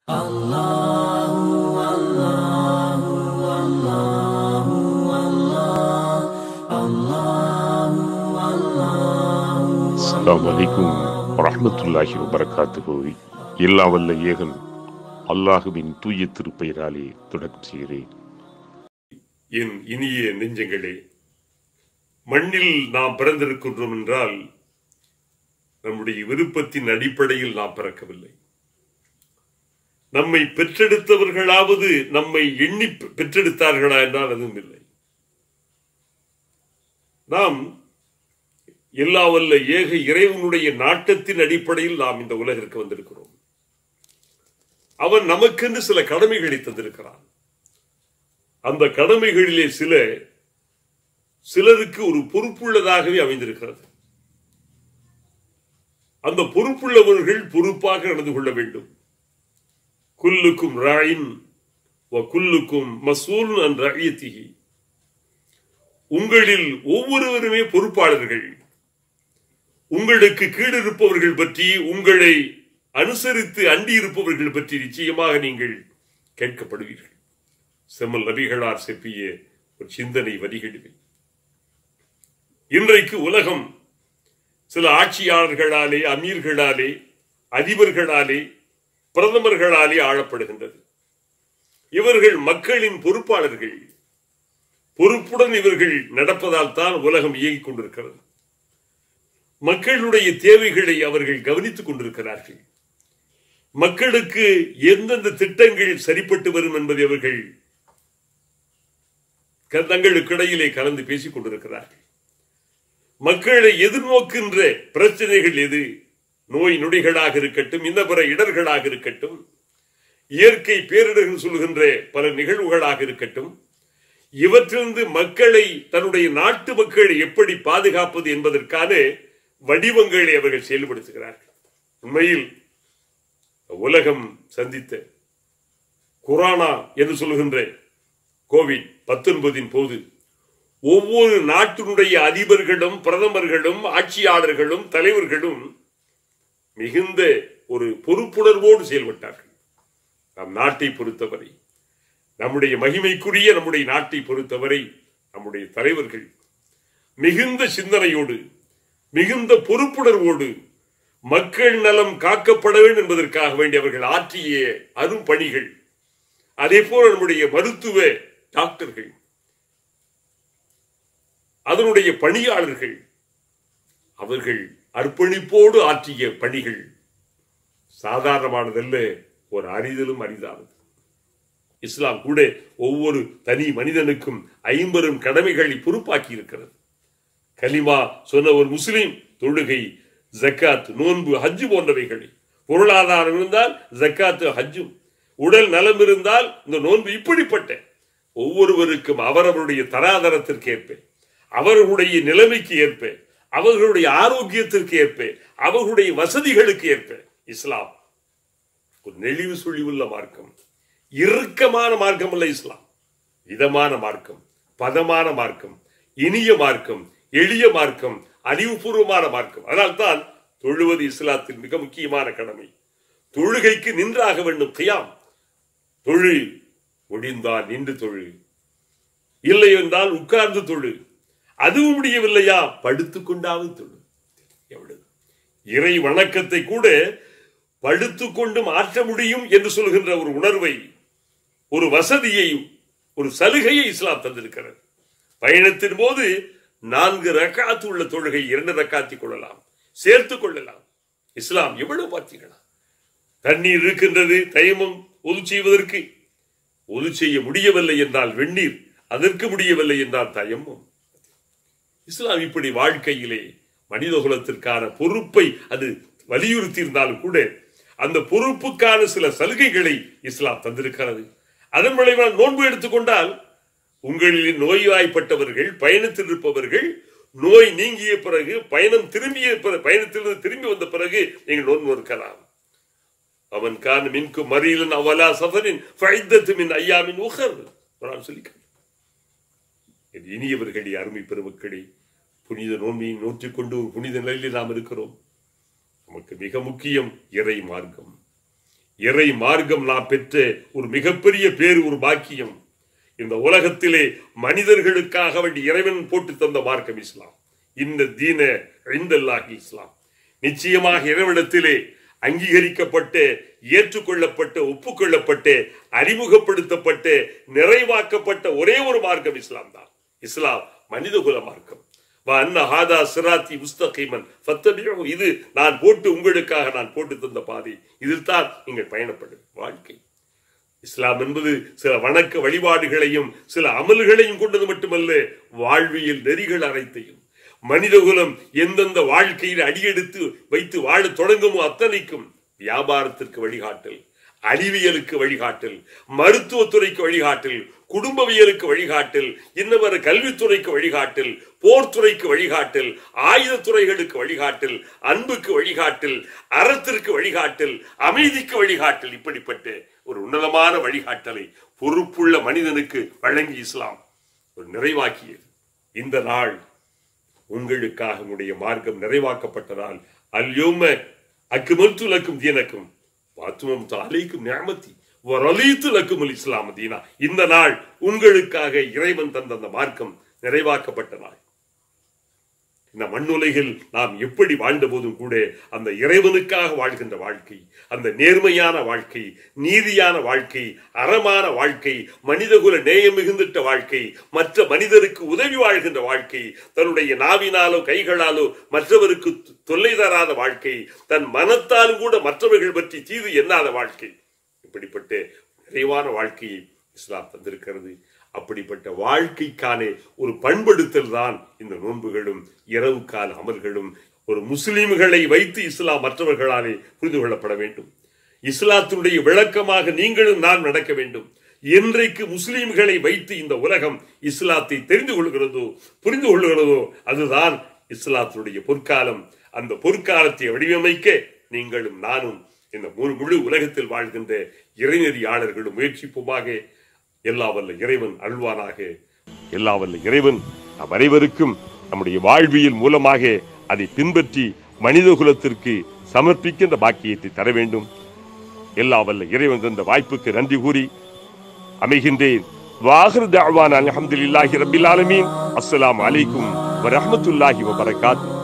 அஸ்ஸலாமு அலைக்கும் வரஹ்மத்துல்லாஹி வபரகாத்துஹு எல்லா வல்ல ஏகன் அல்லாஹுவின் தூய திருப்பெயராலே தொடக்கம் செய்கிறேன் என் இனிய நெஞ்சங்களே மண்ணில் நாம் பிறந்திருக்கின்றோம் என்றால் நம்முடைய விருப்பத்தின் அடிப்படையில் நாம் பிறக்கவில்லை நம்மை பெற்றெடுத்தவர்களாவது நம்மை எண்ணி பெற்றெடுத்தார்களா என்றால் அதுவும் இல்லை நாம் எல்லா வல்ல ஏக இறைவனுடைய நாட்டத்தின் அடிப்படையில் நாம் இந்த உலகிற்கு வந்திருக்கிறோம் அவன் நமக்கென்று சில கடமைகளை தந்திருக்கிறான் அந்த கடமைகளிலே சில சிலருக்கு ஒரு பொறுப்புள்ளதாகவே அமைந்திருக்கிறது அந்த பொறுப்புள்ளவர்கள் பொறுப்பாக நடந்து கொள்ள வேண்டும் குல்லுக்கும் ராயின் குல்லுக்கும் மசூல் அன் ரயத்திகி உங்களில் ஒவ்வொருவருமே பொறுப்பாளர்கள் உங்களுக்கு கீழிருப்பவர்கள் பற்றி உங்களை அனுசரித்து அண்டி இருப்பவர்கள் பற்றி நிச்சயமாக நீங்கள் கேட்கப்படுவீர்கள் செம்மல் நபிகளார் செப்பிய ஒரு சிந்தனை வரிகளில் இன்றைக்கு உலகம் சில ஆட்சியாளர்களாலே அமீர்களாலே அதிபர்களாலே பிரதமர்களாலே ஆளப்படுகின்றது இவர்கள் மக்களின் பொறுப்பாளர்கள் பொறுப்புடன் இவர்கள் நடப்பதால் தான் உலகம் இயங்கிக் கொண்டிருக்கிறது மக்களுடைய தேவைகளை அவர்கள் கவனித்துக் கொண்டிருக்கிறார்கள் மக்களுக்கு எந்தெந்த திட்டங்கள் சரிப்பட்டு வரும் என்பதை அவர்கள் தங்களுக்கு இடையிலே கலந்து பேசிக் கொண்டிருக்கிறார்கள் மக்களை எதிர்நோக்கின்ற பிரச்சனைகள் எது நோய் நொடிகளாக இருக்கட்டும் இன்ன பிற இடர்களாக இருக்கட்டும் இயற்கை பேரிடர்கள் சொல்கின்ற பல நிகழ்வுகளாக இருக்கட்டும் இவற்றிலிருந்து மக்களை தன்னுடைய நாட்டு மக்களை எப்படி பாதுகாப்பது என்பதற்கான வடிவங்களை அவர்கள் செயல்படுத்துகிறார்கள் உண்மையில் உலகம் சந்தித்த குரானா என்று சொல்கின்ற கோவிட் பத்தொன்பதின் போது ஒவ்வொரு நாட்டினுடைய அதிபர்களும் பிரதமர்களும் ஆட்சியாளர்களும் தலைவர்களும் மிகுந்த ஒரு பொறுப்புணர்வோடு செயல்பட்டார்கள் நம் நாட்டை பொறுத்தவரை நம்முடைய மகிமைக்குரிய நம்முடைய நாட்டை பொறுத்தவரை நம்முடைய தலைவர்கள் மிகுந்த சிந்தனையோடு மிகுந்த பொறுப்புணர்வோடு மக்கள் நலம் காக்கப்பட வேண்டும் என்பதற்காக வேண்டி அவர்கள் ஆற்றிய அரும் பணிகள் அதே போல நம்முடைய மருத்துவ டாக்டர்கள் அதனுடைய பணியாளர்கள் அவர்கள் அர்ப்பணிப்போடு ஆற்றிய பணிகள் சாதாரணமானதல்ல ஒரு அரிதலும் அரிதானது இஸ்லாம் கூட ஒவ்வொரு தனி மனிதனுக்கும் ஐம்பெரும் கடமைகளை பொறுப்பாக்கி இருக்கிறது கலிமா சொன்ன ஒரு முஸ்லிம் தொழுகை ஜக்காத் நோன்பு ஹஜ்ஜு போன்றவைகளை பொருளாதாரம் இருந்தால் ஜக்காத்து ஹஜ்ஜும் உடல் நலம் இருந்தால் இந்த நோன்பு இப்படிப்பட்ட ஒவ்வொருவருக்கும் அவரவருடைய தராதரத்திற்கு ஏற்ப அவர்களுடைய நிலைமைக்கு ஏற்ப அவர்களுடைய ஆரோக்கியத்திற்கு ஏற்ப அவர்களுடைய வசதிகளுக்கு ஏற்ப இஸ்லாம் ஒரு நெளிவு சுழிவுள்ள மார்க்கம் இறுக்கமான மார்க்கம் அல்ல இஸ்லாம் இதமான மார்க்கம் பதமான மார்க்கம் இனிய மார்க்கம் எளிய மார்க்கம் அறிவுபூர்வமான மார்க்கம் அதனால்தான் தொழுவது இஸ்லாத்தில் மிக முக்கியமான கடமை தொழுகைக்கு நின்றாக வேண்டும் கியாம் தொழு முடிந்தால் நின்று தொழு இல்லை என்றால் உட்கார்ந்து தொழு அதுவும் முடியவில்லையா படுத்துக் கொண்டாவது தொழு எவ்வளவு இறை வணக்கத்தை கூட படுத்துக் கொண்டு மாற்ற முடியும் என்று சொல்கின்ற ஒரு உணர்வை ஒரு வசதியை ஒரு சலுகையை இஸ்லாம் தந்திருக்கிறது பயணத்தின் போது நான்கு ரக்காத்து உள்ள தொழுகை இரண்டு ரக்காத்தி கொள்ளலாம் சேர்த்து கொள்ளலாம் இஸ்லாம் எவ்வளவு பார்த்தீங்களா தண்ணீர் இருக்கின்றது தயமம் ஒது செய்வதற்கு ஒது செய்ய முடியவில்லை என்றால் வெந்நீர் அதற்கு முடியவில்லை என்றால் தயமும் இஸ்லாம் இப்படி வாழ்க்கையிலே மனித குலத்திற்கான பொறுப்பை அது வலியுறுத்தி இருந்தாலும் கூட அந்த பொறுப்புக்கான சில சலுகைகளை இஸ்லாம் தந்திருக்கிறது அதன் விளைவால் நோன்பு எடுத்துக்கொண்டால் உங்களில் நோய்வாய்ப்பட்டவர்கள் பயணத்தில் இருப்பவர்கள் நோய் நீங்கிய பிறகு பயணம் திரும்பிய பயணத்திலிருந்து திரும்பி வந்த பிறகு நீங்கள் நோன்பு இருக்கலாம் அவன் கான் மின்கு மறியலன் அவலா சஃபரின் ஃபைத்தத்து மின் ஐயாமின் உகர் சொல்லி இனியவர்களே அருமை பெருமக்களே புனித நோன்மையை நோற்றிக்கொண்டு ஒரு புனித நிலையில் நாம் இருக்கிறோம் நமக்கு மிக முக்கியம் இறை மார்க்கம் இறை மார்க்கம் நாம் பெற்ற ஒரு மிகப்பெரிய பேர் ஒரு பாக்கியம் இந்த உலகத்திலே மனிதர்களுக்காக வேண்டி இறைவன் போட்டு தந்த மார்க்கம் இஸ்லாம் இந்த தீன ஐந்தல்லாஹி இஸ்லாம் நிச்சயமாக இறைவனிடத்திலே அங்கீகரிக்கப்பட்ட ஏற்றுக்கொள்ளப்பட்ட ஒப்புக்கொள்ளப்பட்ட அறிமுகப்படுத்தப்பட்ட நிறைவாக்கப்பட்ட ஒரே ஒரு மார்க்கம் இஸ்லாம் தான் இஸ்லாம் மனிதகுல மார்க்கம் வ அன்ன ஹாதா சிராத்தி முஸ்தகீமன் ஃபத்தபியூ இது நான் போட்டு உங்களுக்காக நான் போட்டு தந்த பாதை இதில் தான் நீங்கள் பயணப்படும் வாழ்க்கை இஸ்லாம் என்பது சில வணக்க வழிபாடுகளையும் சில அமல்களையும் கொண்டது மட்டுமல்ல வாழ்வியல் நெறிகள் அனைத்தையும் மனிதகுலம் எந்தெந்த வாழ்க்கையில் அடியெடுத்து வைத்து வாழத் தொடங்குமோ அத்தனைக்கும் வியாபாரத்திற்கு வழிகாட்டல் அறிவியலுக்கு வழிகாட்டல் மருத்துவத்துறைக்கு வழிகாட்டல் குடும்பவியலுக்கு வழிகாட்டல் இன்னவர கல்வித்துறைக்கு வழிகாட்டல் போர்த்துறைக்கு வழிகாட்டல் ஆயுதத்துறைகளுக்கு வழிகாட்டல் அன்புக்கு வழிகாட்டல் அறத்திற்கு வழிகாட்டல் அமைதிக்கு வழிகாட்டல் இப்படிப்பட்ட ஒரு உன்னதமான வழிகாட்டலை பொறுப்புள்ள மனிதனுக்கு வழங்கி இஸ்லாம் ஒரு நிறைவாக்கியது இந்த நாள் உங்களுக்காக உடைய மார்க்கம் நிறைவாக்கப்பட்டதால் அல்யோம அக்குமத்து லக்கும் தீனக்கும் வாத்துமம் தாலைக்கும் ஞாமத்தி வரலீத்து லக்கும் இஸ்லாம் தீனா இந்த நாள் உங்களுக்காக இறைவன் தந்த அந்த மார்க்கம் நிறைவாக்கப்பட்ட நாள் இந்த மண்ணுலகில் நாம் எப்படி வாழ்ந்த போதும் கூட அந்த இறைவனுக்காக வாழ்கின்ற வாழ்க்கை அந்த நேர்மையான வாழ்க்கை நீதியான வாழ்க்கை அறமான வாழ்க்கை மனிதகுல நேயம் மிகுந்திட்ட வாழ்க்கை மற்ற மனிதருக்கு உதவி வாழ்கின்ற வாழ்க்கை தன்னுடைய நாவினாலோ கைகளாலோ மற்றவருக்கு தொல்லை தராத வாழ்க்கை தன் மனத்தாலும் கூட மற்றவர்கள் பற்றி தீது எண்ணாத வாழ்க்கை இப்படிப்பட்ட நிறைவான வாழ்க்கையை இஸ்லாம் தந்திருக்கிறது அப்படிப்பட்ட வாழ்க்கைக்கான ஒரு பண்படுத்தல் தான் இந்த நோன்புகளும் இரவு கால அமல்களும் ஒரு முஸ்லிம்களை வைத்து இஸ்லாம் மற்றவர்களாலே புரிந்து கொள்ளப்பட வேண்டும் இஸ்லாத்தினுடைய விளக்கமாக நீங்களும் நான் நடக்க வேண்டும் என்றைக்கு முஸ்லிம்களை வைத்து இந்த உலகம் இஸ்லாத்தை தெரிந்து கொள்கிறதோ புரிந்து கொள்கிறதோ அதுதான் இஸ்லாத்தினுடைய பொற்காலம் அந்த பொற்காலத்தை வடிவமைக்க நீங்களும் நானும் இந்த முழு முழு உலகத்தில் வாழ்கின்ற இறைநெறியாளர்களும் முயற்சிப்புமாக எல்லா வல்ல இறைவன் அருள்வானாக எல்லா வல்ல இறைவன் நம் அனைவருக்கும் நம்முடைய வாழ்வியல் மூலமாக அதை பின்பற்றி மனித குலத்திற்கு சமர்ப்பிக்கின்ற பாக்கியத்தை தர வேண்டும் எல்லா வல்ல இறைவன் தந்த வாய்ப்புக்கு நன்றி கூறி அமைகின்றேன் வாஹர் தாவான் அல்ஹம்துலில்லாஹி ரப்பில் ஆலமீன் அஸ்ஸலாமு அலைக்கும் வரஹ்மத்துல்லாஹி வபரகாத்துஹு